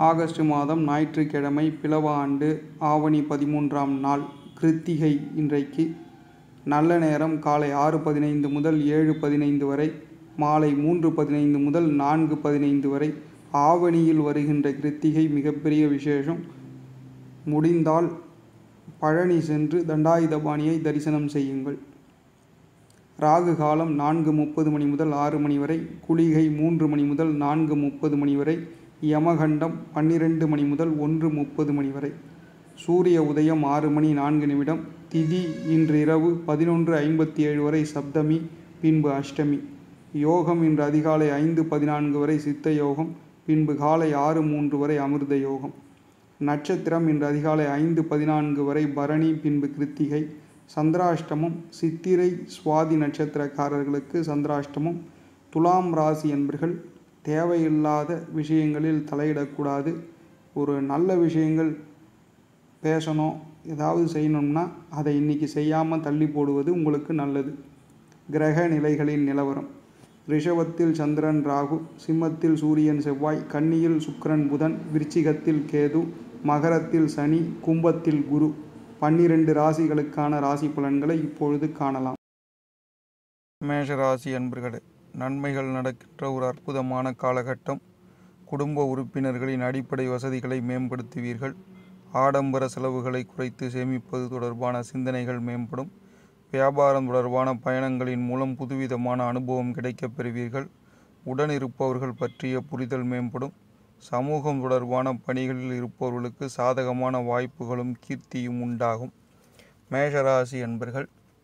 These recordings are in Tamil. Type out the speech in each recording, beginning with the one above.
ஆகஸ்ட் மாதம் ஞாயிற்றுக்கிழமை பிலவ ஆண்டு ஆவணி பதிமூன்றாம் நாள் கிருத்திகை இன்றைக்கு நல்ல நேரம் காலை ஆறு பதினைந்து முதல் ஏழு பதினைந்து வரை மாலை மூன்று பதினைந்து முதல் நான்கு பதினைந்து வரை ஆவணியில் வருகின்ற கிருத்திகை மிகப்பெரிய விசேஷம் முடிந்தால் பழனி சென்று தண்டாயுதபாணியை தரிசனம் செய்யுங்கள் ராகு காலம் நான்கு முப்பது மணி முதல் ஆறு மணி வரை குளிகை மூன்று மணி முதல் நான்கு முப்பது மணி வரை யமகண்டம் பன்னிரெண்டு மணி முதல் ஒன்று முப்பது மணி வரை சூரிய உதயம் ஆறு மணி நான்கு நிமிடம் திதி இன்று இரவு பதினொன்று ஐம்பத்தி ஏழு வரை சப்தமி பின்பு அஷ்டமி யோகம் இன்று அதிகாலை ஐந்து பதினான்கு வரை சித்த யோகம் பின்பு காலை ஆறு மூன்று வரை அமிர்த யோகம் நட்சத்திரம் இன்று அதிகாலை ஐந்து பதினான்கு வரை பரணி பின்பு கிருத்திகை சந்திராஷ்டமம் சித்திரை சுவாதி நட்சத்திரக்காரர்களுக்கு சந்திராஷ்டமம் துலாம் ராசி என்பர்கள் தேவையில்லாத விஷயங்களில் தலையிடக்கூடாது ஒரு நல்ல விஷயங்கள் பேசணும் ஏதாவது செய்யணும்னா அதை இன்னைக்கு செய்யாமல் தள்ளி போடுவது உங்களுக்கு நல்லது கிரக நிலைகளின் நிலவரம் ரிஷபத்தில் சந்திரன் ராகு சிம்மத்தில் சூரியன் செவ்வாய் கன்னியில் சுக்கிரன் புதன் விருச்சிகத்தில் கேது மகரத்தில் சனி கும்பத்தில் குரு பன்னிரண்டு ராசிகளுக்கான ராசி பலன்களை இப்பொழுது காணலாம் மேஷ ராசி அன்பர்களே நன்மைகள் நடக்கின்ற ஒரு அற்புதமான காலகட்டம் குடும்ப உறுப்பினர்களின் அடிப்படை வசதிகளை மேம்படுத்துவீர்கள் ஆடம்பர செலவுகளை குறைத்து சேமிப்பது தொடர்பான சிந்தனைகள் மேம்படும் வியாபாரம் தொடர்பான பயணங்களின் மூலம் புதுவிதமான அனுபவம் கிடைக்கப் பெறுவீர்கள் உடன் இருப்பவர்கள் பற்றிய புரிதல் மேம்படும் சமூகம் தொடர்பான பணிகளில் இருப்பவர்களுக்கு சாதகமான வாய்ப்புகளும் கீர்த்தியும் உண்டாகும் மேஷராசி என்பர்கள்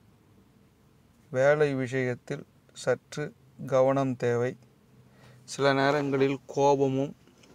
வேலை விஷயத்தில் சற்று கவனம் தேவை சில நேரங்களில் கோபமும்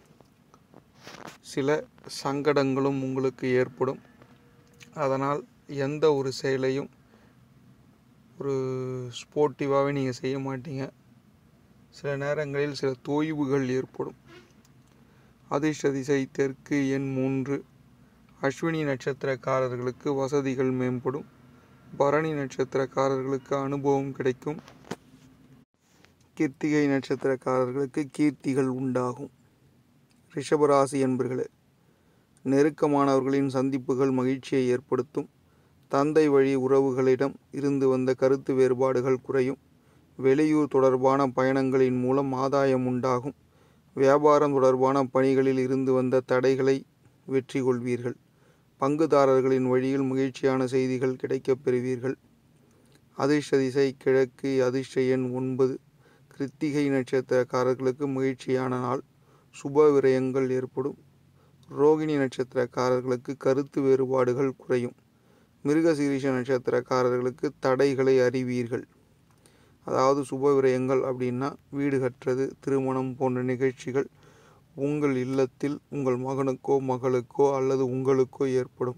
சில சங்கடங்களும் உங்களுக்கு ஏற்படும் அதனால் எந்த ஒரு செயலையும் ஒரு ஸ்போர்ட்டிவாகவே நீங்கள் செய்ய மாட்டீங்க சில நேரங்களில் சில தொய்வுகள் ஏற்படும் அதிர்ஷ்ட திசை தெற்கு எண் மூன்று அஸ்வினி நட்சத்திரக்காரர்களுக்கு வசதிகள் மேம்படும் பரணி நட்சத்திரக்காரர்களுக்கு அனுபவம் கிடைக்கும் கிருத்திகை நட்சத்திரக்காரர்களுக்கு கீர்த்திகள் உண்டாகும் ரிஷபராசி என்பர்களே நெருக்கமானவர்களின் சந்திப்புகள் மகிழ்ச்சியை ஏற்படுத்தும் தந்தை வழி உறவுகளிடம் இருந்து வந்த கருத்து வேறுபாடுகள் குறையும் வெளியூர் தொடர்பான பயணங்களின் மூலம் ஆதாயம் உண்டாகும் வியாபாரம் தொடர்பான பணிகளில் இருந்து வந்த தடைகளை வெற்றி கொள்வீர்கள் பங்குதாரர்களின் வழியில் மகிழ்ச்சியான செய்திகள் கிடைக்கப் பெறுவீர்கள் அதிர்ஷ்ட திசை கிழக்கு அதிர்ஷ்ட எண் ஒன்பது கிருத்திகை நட்சத்திரக்காரர்களுக்கு மகிழ்ச்சியான நாள் சுப விரயங்கள் ஏற்படும் ரோகிணி நட்சத்திரக்காரர்களுக்கு கருத்து வேறுபாடுகள் குறையும் மிருகசீரிஷ நட்சத்திரக்காரர்களுக்கு தடைகளை அறிவீர்கள் அதாவது சுப விரயங்கள் அப்படின்னா வீடு கட்டுறது திருமணம் போன்ற நிகழ்ச்சிகள் உங்கள் இல்லத்தில் உங்கள் மகனுக்கோ மகளுக்கோ அல்லது உங்களுக்கோ ஏற்படும்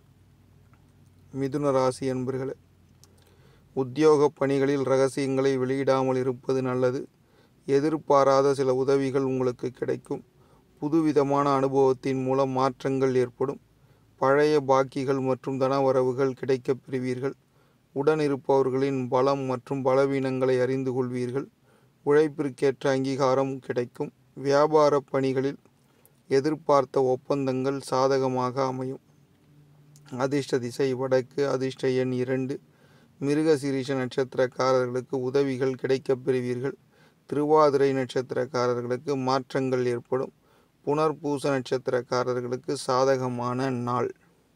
மிதுன ராசி என்பர்களே உத்தியோக பணிகளில் ரகசியங்களை வெளியிடாமல் இருப்பது நல்லது எதிர்பாராத சில உதவிகள் உங்களுக்கு கிடைக்கும் புதுவிதமான அனுபவத்தின் மூலம் மாற்றங்கள் ஏற்படும் பழைய பாக்கிகள் மற்றும் தனவரவுகள் கிடைக்கப் பெறுவீர்கள் உடன் இருப்பவர்களின் பலம் மற்றும் பலவீனங்களை அறிந்து கொள்வீர்கள் உழைப்பிற்கேற்ற அங்கீகாரம் கிடைக்கும் வியாபார பணிகளில் எதிர்பார்த்த ஒப்பந்தங்கள் சாதகமாக அமையும் அதிர்ஷ்ட திசை வடக்கு அதிர்ஷ்ட எண் இரண்டு மிருகசீரிஷ நட்சத்திரக்காரர்களுக்கு உதவிகள் கிடைக்கப் பெறுவீர்கள் திருவாதிரை நட்சத்திரக்காரர்களுக்கு மாற்றங்கள் ஏற்படும் புனர்பூச நட்சத்திரக்காரர்களுக்கு சாதகமான நாள்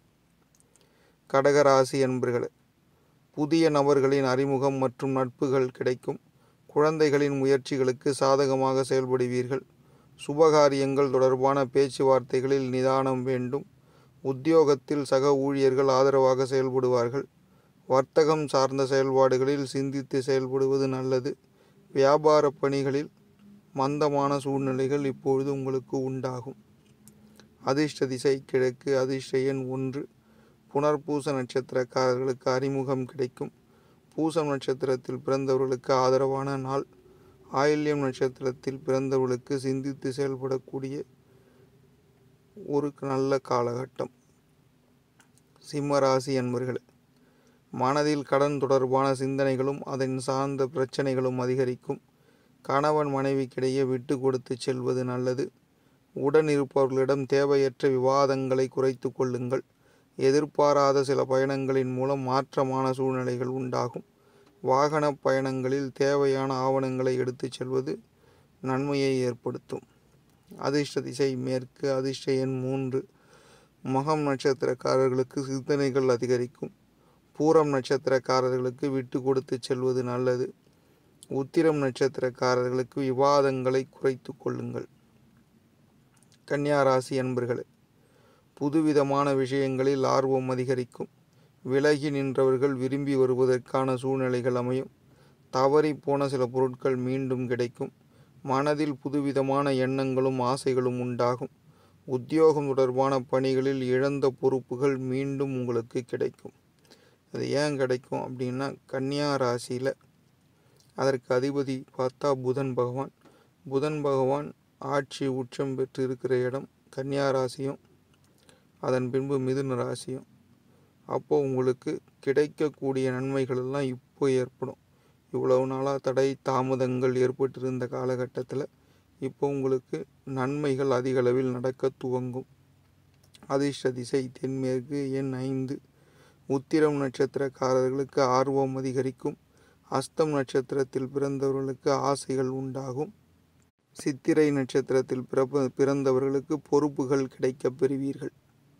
கடகராசி என்பர்களே புதிய நபர்களின் அறிமுகம் மற்றும் நட்புகள் கிடைக்கும் குழந்தைகளின் முயற்சிகளுக்கு சாதகமாக செயல்படுவீர்கள் சுபகாரியங்கள் தொடர்பான பேச்சுவார்த்தைகளில் நிதானம் வேண்டும் உத்தியோகத்தில் சக ஊழியர்கள் ஆதரவாக செயல்படுவார்கள் வர்த்தகம் சார்ந்த செயல்பாடுகளில் சிந்தித்து செயல்படுவது நல்லது வியாபார பணிகளில் மந்தமான சூழ்நிலைகள் இப்பொழுது உங்களுக்கு உண்டாகும் அதிர்ஷ்ட திசை கிழக்கு அதிர்ஷ்ட எண் ஒன்று புனர்பூச நட்சத்திரக்காரர்களுக்கு அறிமுகம் கிடைக்கும் பூசம் நட்சத்திரத்தில் பிறந்தவர்களுக்கு ஆதரவான நாள் ஆயில்யம் நட்சத்திரத்தில் பிறந்தவர்களுக்கு சிந்தித்து செயல்படக்கூடிய ஒரு நல்ல காலகட்டம் சிம்ம ராசி அன்பர்களே மனதில் கடன் தொடர்பான சிந்தனைகளும் அதன் சார்ந்த பிரச்சனைகளும் அதிகரிக்கும் கணவன் மனைவிக்கிடையே விட்டு கொடுத்து செல்வது நல்லது உடன் இருப்பவர்களிடம் தேவையற்ற விவாதங்களை குறைத்து கொள்ளுங்கள் எதிர்பாராத சில பயணங்களின் மூலம் மாற்றமான சூழ்நிலைகள் உண்டாகும் வாகன பயணங்களில் தேவையான ஆவணங்களை எடுத்துச் செல்வது நன்மையை ஏற்படுத்தும் அதிர்ஷ்ட திசை மேற்கு அதிர்ஷ்ட எண் மூன்று மகம் நட்சத்திரக்காரர்களுக்கு சிந்தனைகள் அதிகரிக்கும் பூரம் நட்சத்திரக்காரர்களுக்கு விட்டு கொடுத்து செல்வது நல்லது உத்திரம் நட்சத்திரக்காரர்களுக்கு விவாதங்களை குறைத்து கொள்ளுங்கள் கன்னியா ராசி அன்பர்களே புதுவிதமான விஷயங்களில் ஆர்வம் அதிகரிக்கும் விலகி நின்றவர்கள் விரும்பி வருவதற்கான சூழ்நிலைகள் அமையும் தவறி போன சில பொருட்கள் மீண்டும் கிடைக்கும் மனதில் புதுவிதமான எண்ணங்களும் ஆசைகளும் உண்டாகும் உத்தியோகம் தொடர்பான பணிகளில் இழந்த பொறுப்புகள் மீண்டும் உங்களுக்கு கிடைக்கும் அது ஏன் கிடைக்கும் அப்படின்னா கன்னியா ராசியில் அதற்கு அதிபதி பார்த்தா புதன் பகவான் புதன் பகவான் ஆட்சி உச்சம் பெற்று இருக்கிற இடம் கன்னியா ராசியும் அதன் பின்பு மிதுன ராசியும் அப்போ உங்களுக்கு கிடைக்கக்கூடிய நன்மைகள் எல்லாம் இப்போ ஏற்படும் இவ்வளவு நாளாக தடை தாமதங்கள் ஏற்பட்டிருந்த காலகட்டத்தில் இப்போ உங்களுக்கு நன்மைகள் அதிக அளவில் நடக்க துவங்கும் அதிர்ஷ்ட திசை தென்மேற்கு எண் ஐந்து உத்திரம் நட்சத்திரக்காரர்களுக்கு ஆர்வம் அதிகரிக்கும் அஸ்தம் நட்சத்திரத்தில் பிறந்தவர்களுக்கு ஆசைகள் உண்டாகும் சித்திரை நட்சத்திரத்தில் பிறப்ப பிறந்தவர்களுக்கு பொறுப்புகள் கிடைக்கப் பெறுவீர்கள்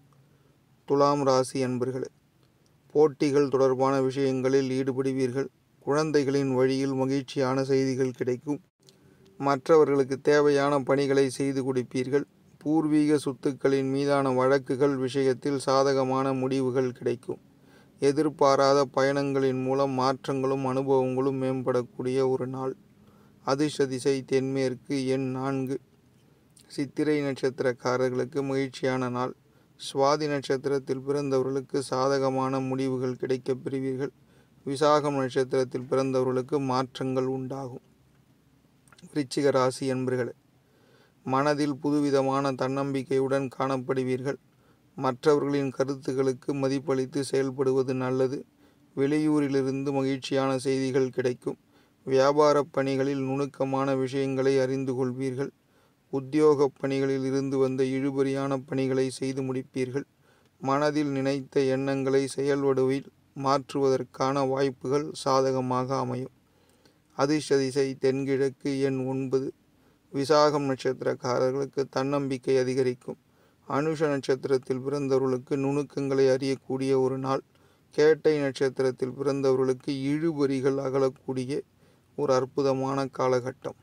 துலாம் ராசி அன்பர்களே போட்டிகள் தொடர்பான விஷயங்களில் ஈடுபடுவீர்கள் குழந்தைகளின் வழியில் மகிழ்ச்சியான செய்திகள் கிடைக்கும் மற்றவர்களுக்கு தேவையான பணிகளை செய்து கொடுப்பீர்கள் பூர்வீக சொத்துக்களின் மீதான வழக்குகள் விஷயத்தில் சாதகமான முடிவுகள் கிடைக்கும் எதிர்பாராத பயணங்களின் மூலம் மாற்றங்களும் அனுபவங்களும் மேம்படக்கூடிய ஒரு நாள் அதிர்ஷ்ட திசை தென்மேற்கு எண் நான்கு சித்திரை நட்சத்திரக்காரர்களுக்கு மகிழ்ச்சியான நாள் சுவாதி நட்சத்திரத்தில் பிறந்தவர்களுக்கு சாதகமான முடிவுகள் கிடைக்கப் பெறுவீர்கள் விசாகம் நட்சத்திரத்தில் பிறந்தவர்களுக்கு மாற்றங்கள் உண்டாகும் விருச்சிக ராசி என்பர்களே மனதில் புதுவிதமான தன்னம்பிக்கையுடன் காணப்படுவீர்கள் மற்றவர்களின் கருத்துக்களுக்கு மதிப்பளித்து செயல்படுவது நல்லது வெளியூரிலிருந்து மகிழ்ச்சியான செய்திகள் கிடைக்கும் வியாபார பணிகளில் நுணுக்கமான விஷயங்களை அறிந்து கொள்வீர்கள் உத்தியோக பணிகளில் இருந்து வந்த இழுபறியான பணிகளை செய்து முடிப்பீர்கள் மனதில் நினைத்த எண்ணங்களை செயல்வடுவில் மாற்றுவதற்கான வாய்ப்புகள் சாதகமாக அமையும் அதிர்ஷ்ட திசை தென்கிழக்கு எண் ஒன்பது விசாகம் நட்சத்திரக்காரர்களுக்கு தன்னம்பிக்கை அதிகரிக்கும் அனுஷ நட்சத்திரத்தில் பிறந்தவர்களுக்கு நுணுக்கங்களை அறியக்கூடிய ஒரு நாள் கேட்டை நட்சத்திரத்தில் பிறந்தவர்களுக்கு இழுபறிகள் அகலக்கூடிய ஒரு அற்புதமான காலகட்டம்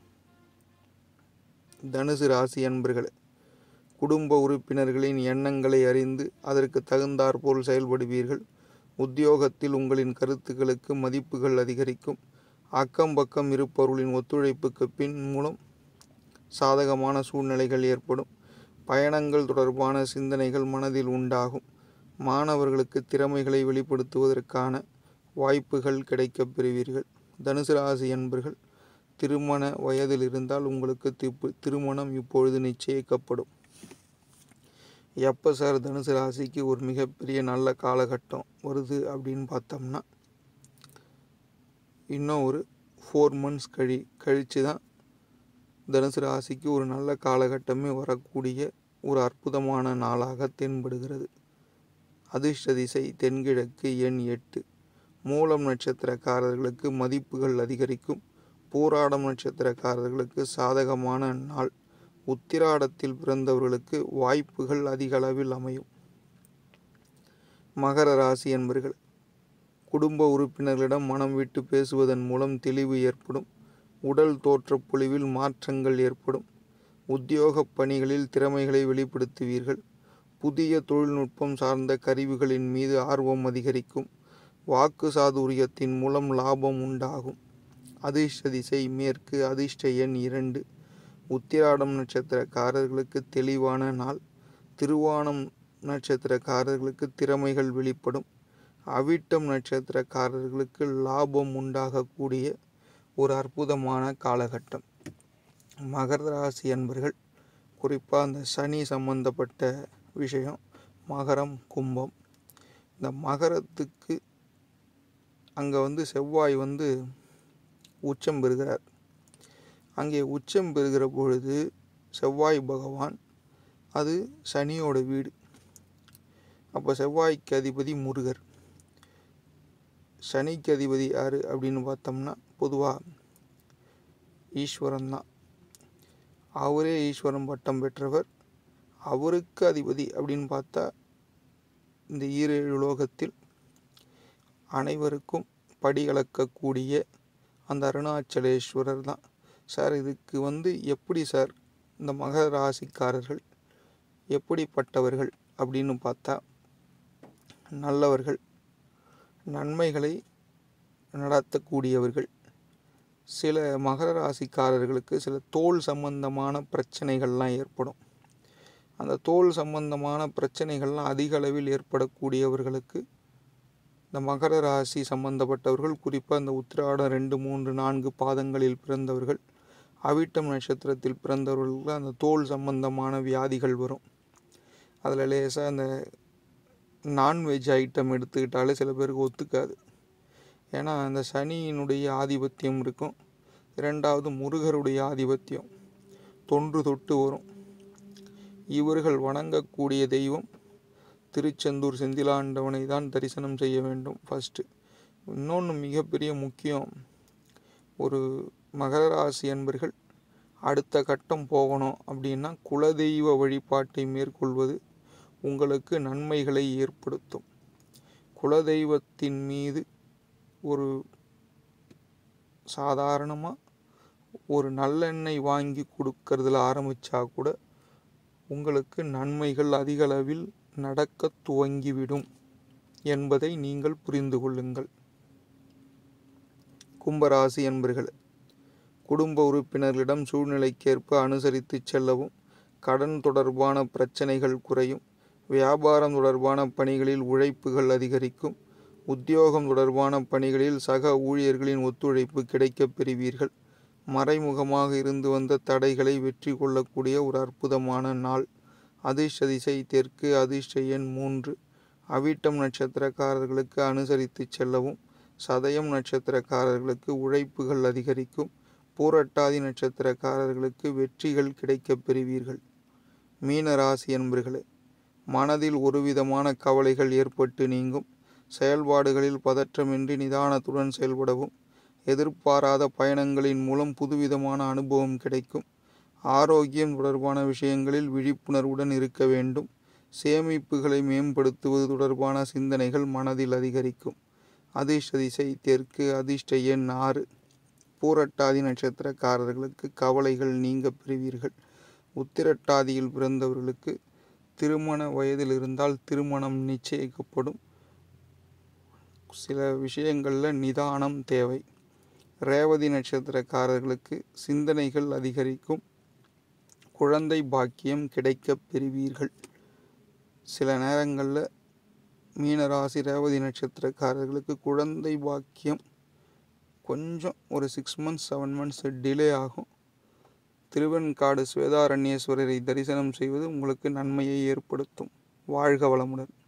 தனுசு ராசி அன்பர்களே குடும்ப உறுப்பினர்களின் எண்ணங்களை அறிந்து அதற்கு தகுந்தாற்போல் செயல்படுவீர்கள் உத்தியோகத்தில் உங்களின் கருத்துக்களுக்கு மதிப்புகள் அதிகரிக்கும் அக்கம் பக்கம் இருப்பவர்களின் ஒத்துழைப்புக்கு பின் மூலம் சாதகமான சூழ்நிலைகள் ஏற்படும் பயணங்கள் தொடர்பான சிந்தனைகள் மனதில் உண்டாகும் மாணவர்களுக்கு திறமைகளை வெளிப்படுத்துவதற்கான வாய்ப்புகள் கிடைக்கப் பெறுவீர்கள் தனுசு ராசி என்பர்கள் திருமண வயதில் இருந்தால் உங்களுக்கு திப்பு திருமணம் இப்பொழுது நிச்சயிக்கப்படும் எப்போ சார் தனுசு ராசிக்கு ஒரு மிகப்பெரிய நல்ல காலகட்டம் வருது அப்படின்னு பார்த்தோம்னா இன்னும் ஒரு ஃபோர் மந்த்ஸ் கழி கழித்து தான் தனுசு ராசிக்கு ஒரு நல்ல காலகட்டமே வரக்கூடிய ஒரு அற்புதமான நாளாக தென்படுகிறது அதிர்ஷ்ட திசை தென்கிழக்கு எண் எட்டு மூலம் நட்சத்திரக்காரர்களுக்கு மதிப்புகள் அதிகரிக்கும் பூராடம் நட்சத்திரக்காரர்களுக்கு சாதகமான நாள் உத்திராடத்தில் பிறந்தவர்களுக்கு வாய்ப்புகள் அதிக அளவில் அமையும் மகர ராசி என்பர்கள் குடும்ப உறுப்பினர்களிடம் மனம் விட்டு பேசுவதன் மூலம் தெளிவு ஏற்படும் உடல் தோற்றப் பொலிவில் மாற்றங்கள் ஏற்படும் உத்தியோக பணிகளில் திறமைகளை வெளிப்படுத்துவீர்கள் புதிய தொழில்நுட்பம் சார்ந்த கருவிகளின் மீது ஆர்வம் அதிகரிக்கும் வாக்கு சாதுரியத்தின் மூலம் லாபம் உண்டாகும் அதிர்ஷ்ட திசை மேற்கு அதிர்ஷ்ட எண் இரண்டு உத்திராடம் நட்சத்திரக்காரர்களுக்கு தெளிவான நாள் திருவானம் நட்சத்திரக்காரர்களுக்கு திறமைகள் வெளிப்படும் அவிட்டம் நட்சத்திரக்காரர்களுக்கு லாபம் உண்டாகக்கூடிய ஒரு அற்புதமான காலகட்டம் மகர ராசி அன்பர்கள் குறிப்பாக அந்த சனி சம்பந்தப்பட்ட விஷயம் மகரம் கும்பம் இந்த மகரத்துக்கு அங்கே வந்து செவ்வாய் வந்து உச்சம் பெறுகிறார் அங்கே உச்சம் பெறுகிற பொழுது செவ்வாய் பகவான் அது சனியோட வீடு அப்போ செவ்வாய்க்கு அதிபதி முருகர் சனிக்கு அதிபதி யார் அப்படின்னு பார்த்தோம்னா பொதுவாக ஈஸ்வரன் தான் அவரே ஈஸ்வரன் பட்டம் பெற்றவர் அவருக்கு அதிபதி அப்படின்னு பார்த்தா இந்த ஈரேழு லோகத்தில் அனைவருக்கும் படி அளக்கக்கூடிய அந்த அருணாச்சலேஸ்வரர் தான் சார் இதுக்கு வந்து எப்படி சார் இந்த மகர ராசிக்காரர்கள் எப்படிப்பட்டவர்கள் அப்படின்னு பார்த்தா நல்லவர்கள் நன்மைகளை நடத்தக்கூடியவர்கள் சில மகர ராசிக்காரர்களுக்கு சில தோல் சம்பந்தமான பிரச்சனைகள்லாம் ஏற்படும் அந்த தோல் சம்பந்தமான பிரச்சனைகள்லாம் அதிக அளவில் ஏற்படக்கூடியவர்களுக்கு இந்த மகர ராசி சம்பந்தப்பட்டவர்கள் குறிப்பாக இந்த உத்திராடம் ரெண்டு மூன்று நான்கு பாதங்களில் பிறந்தவர்கள் அவிட்டம் நட்சத்திரத்தில் பிறந்தவர்களுக்கு அந்த தோல் சம்பந்தமான வியாதிகள் வரும் அதில் லேசாக அந்த நான்வெஜ் ஐட்டம் எடுத்துக்கிட்டாலே சில பேருக்கு ஒத்துக்காது ஏன்னா அந்த சனியினுடைய ஆதிபத்தியம் இருக்கும் இரண்டாவது முருகருடைய ஆதிபத்தியம் தொன்று தொட்டு வரும் இவர்கள் வணங்கக்கூடிய தெய்வம் திருச்செந்தூர் செந்திலாண்டவனை தான் தரிசனம் செய்ய வேண்டும் ஃபஸ்ட்டு இன்னொன்று மிகப்பெரிய முக்கியம் ஒரு மகர ராசி அன்பர்கள் அடுத்த கட்டம் போகணும் அப்படின்னா குலதெய்வ வழிபாட்டை மேற்கொள்வது உங்களுக்கு நன்மைகளை ஏற்படுத்தும் குலதெய்வத்தின் மீது ஒரு சாதாரணமாக ஒரு நல்லெண்ணெய் வாங்கி கொடுக்கறதுல ஆரம்பித்தா கூட உங்களுக்கு நன்மைகள் அதிகளவில் நடக்க துவங்கிவிடும் என்பதை நீங்கள் புரிந்து கொள்ளுங்கள் கும்பராசி என்பர்கள் குடும்ப உறுப்பினர்களிடம் சூழ்நிலைக்கேற்ப அனுசரித்து செல்லவும் கடன் தொடர்பான பிரச்சனைகள் குறையும் வியாபாரம் தொடர்பான பணிகளில் உழைப்புகள் அதிகரிக்கும் உத்தியோகம் தொடர்பான பணிகளில் சக ஊழியர்களின் ஒத்துழைப்பு கிடைக்கப் பெறுவீர்கள் மறைமுகமாக இருந்து வந்த தடைகளை வெற்றி கொள்ளக்கூடிய ஒரு அற்புதமான நாள் அதிர்ஷ்ட திசை தெற்கு அதிர்ஷ்ட எண் மூன்று அவிட்டம் நட்சத்திரக்காரர்களுக்கு அனுசரித்து செல்லவும் சதயம் நட்சத்திரக்காரர்களுக்கு உழைப்புகள் அதிகரிக்கும் பூரட்டாதி நட்சத்திரக்காரர்களுக்கு வெற்றிகள் கிடைக்கப் பெறுவீர்கள் மீன ராசி என்பர்களே மனதில் ஒருவிதமான கவலைகள் ஏற்பட்டு நீங்கும் செயல்பாடுகளில் பதற்றமின்றி நிதானத்துடன் செயல்படவும் எதிர்பாராத பயணங்களின் மூலம் புதுவிதமான அனுபவம் கிடைக்கும் ஆரோக்கியம் தொடர்பான விஷயங்களில் விழிப்புணர்வுடன் இருக்க வேண்டும் சேமிப்புகளை மேம்படுத்துவது தொடர்பான சிந்தனைகள் மனதில் அதிகரிக்கும் அதிர்ஷ்ட திசை தெற்கு அதிர்ஷ்ட எண் ஆறு பூரட்டாதி நட்சத்திரக்காரர்களுக்கு கவலைகள் நீங்க பெறுவீர்கள் உத்திரட்டாதியில் பிறந்தவர்களுக்கு திருமண வயதில் இருந்தால் திருமணம் நிச்சயிக்கப்படும் சில விஷயங்களில் நிதானம் தேவை ரேவதி நட்சத்திரக்காரர்களுக்கு சிந்தனைகள் அதிகரிக்கும் குழந்தை பாக்கியம் கிடைக்கப் பெறுவீர்கள் சில நேரங்களில் மீனராசி ரேவதி நட்சத்திரக்காரர்களுக்கு குழந்தை பாக்கியம் கொஞ்சம் ஒரு six months seven months delay ஆகும் திருவெண்காடு ஸ்வேதாரண்யேஸ்வரரை தரிசனம் செய்வது உங்களுக்கு நன்மையை ஏற்படுத்தும் வாழ்க வளமுடன்